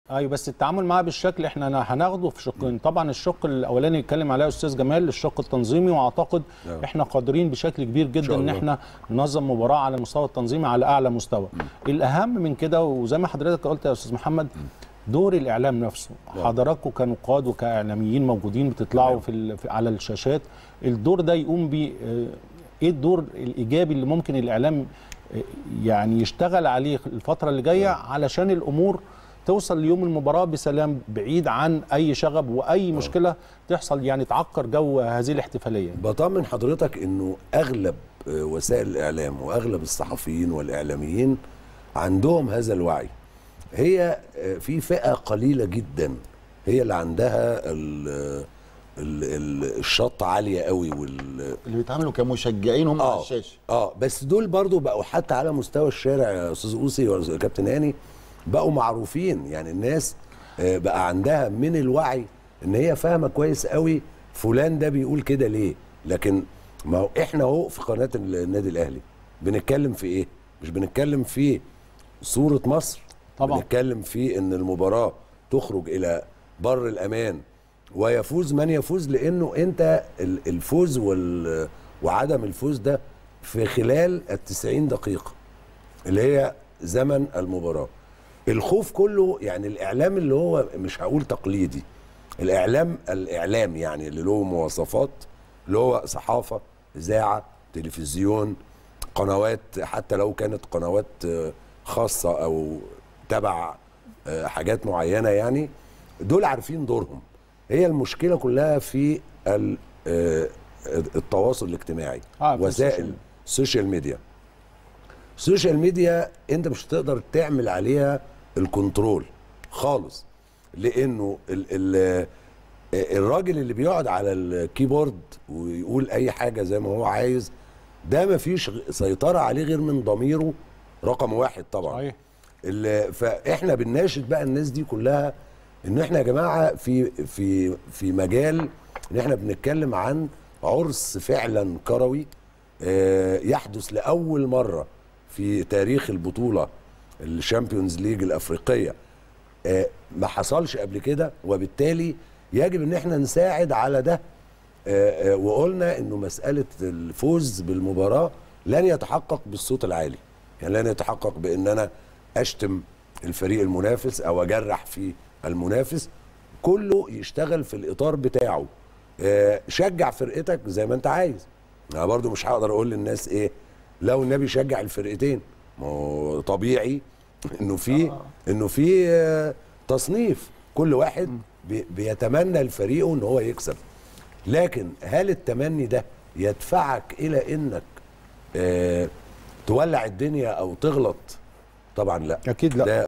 ايوه بس التعامل معاه بالشكل احنا أنا هناخده في شقين طبعا الشق الاولاني اتكلم عليه استاذ جمال الشق التنظيمي واعتقد نعم. احنا قادرين بشكل كبير جدا ان الله. احنا ننظم مباراه على المستوى التنظيمي على اعلى مستوى الاهم من كده وزي ما حضرتك قلت يا استاذ محمد دور الاعلام نفسه حضراتكم كنقاد وكاعلاميين موجودين بتطلعوا في, ال- في على الشاشات الدور ده يقوم ب ايه الدور الايجابي اللي ممكن الاعلام آه، يعني يشتغل عليه الفتره اللي جايه علشان الامور توصل ليوم المباراه بسلام بعيد عن اي شغب واي مشكله تحصل يعني تعكر جو هذه الاحتفاليه بطمن حضرتك انه اغلب آه، وسائل الاعلام واغلب الصحفيين والاعلاميين عندهم هذا الوعي هي آه، في فئه قليله جدا هي اللي عندها ال ال ال الشط عاليه قوي وال اللي بيتعاملوا كمشجعين هم على اه الشاشه اه بس دول برضو بقوا حتى على مستوى الشارع يا استاذ اوسي ويا كابتن هاني بقوا معروفين يعني الناس آه، بقى عندها من الوعي ان هي فاهمه كويس قوي فلان ده بيقول كده ليه لكن ما هو احنا اهو في قناه النادي الاهلي بنتكلم في ايه مش بنتكلم في صوره مصر طبعا. بنتكلم في ان المباراه تخرج الى بر الامان ويفوز من يفوز لانه انت ال- الفوز وال وعدم الفوز ده في خلال التسعين دقيقه اللي هي زمن المباراه الخوف كله يعني الاعلام اللي هو مش هقول تقليدي الاعلام الاعلام يعني اللي له مواصفات اللي هو صحافه اذاعه تلفزيون قنوات حتى لو كانت قنوات آه، خاصه او تبع آه، حاجات معينه يعني دول عارفين دورهم هي المشكله كلها في ال- آه، التواصل الاجتماعي آه، في وسائل السوشيال. السوشيال ميديا السوشيال ميديا انت مش هتقدر تعمل عليها الكنترول خالص لانه ال ال الراجل اللي بيقعد على الكيبورد ويقول اي حاجه زي ما هو عايز ده مفيش غ- سيطره عليه غير من ضميره رقم واحد طبعا صحيح ال- فاحنا بنناشد بقى الناس دي كلها ان احنا يا جماعه في في في مجال ان احنا بنتكلم عن عرس فعلا كروي آه، يحدث لاول مره في تاريخ البطوله الشامبيونز ليج الافريقيه آه، ما حصلش قبل كده وبالتالي يجب ان احنا نساعد على ده آه، آه، وقلنا انه مساله الفوز بالمباراه لن يتحقق بالصوت العالي يعني لن يتحقق بان انا اشتم الفريق المنافس او اجرح في المنافس كله يشتغل في الاطار بتاعه آه، شجع فرقتك زي ما انت عايز انا برضو مش هقدر اقول للناس ايه لو النبي شجع الفرقتين ما هو طبيعي انه في انه في آه، تصنيف كل واحد بي- بيتمنى لفريقه ان هو يكسب لكن هل التمني ده يدفعك الى انك آه، تولع الدنيا او تغلط طبعا لا اكيد لا ده